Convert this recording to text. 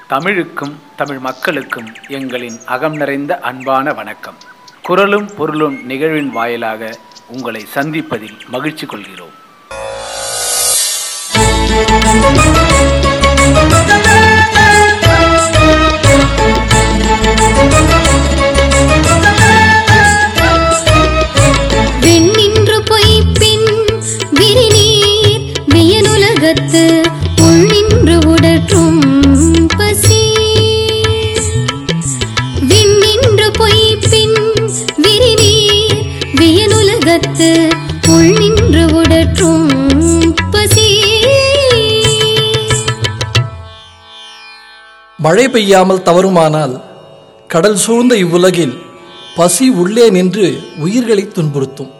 தமிழுக்கும் தமிழ் மக்களுக்கும் எங்களின் அகம் நிறைந்த அன்பான வணக்கம் குரலும் பொருளும் நிகழ்வின் வாயிலாக உங்களை சந்திப்பதில் மகிழ்ச்சி கொள்கிறோம் வெண்ணின்று பொய்ப்பின் விரிநீர் வியனுலகத்து உள்நின்று உடற்றும் பசி விண்ணின்று பொய்ப்பின் விரிநீர் வியனுலகத்து உள்நின்று உடற்றும் பசி மழை பெய்யாமல் தவறுமானால் கடல் சூழ்ந்த இவ்வுலகில் பசி உள்ளே நின்று உயிர்களை துன்புறுத்தும்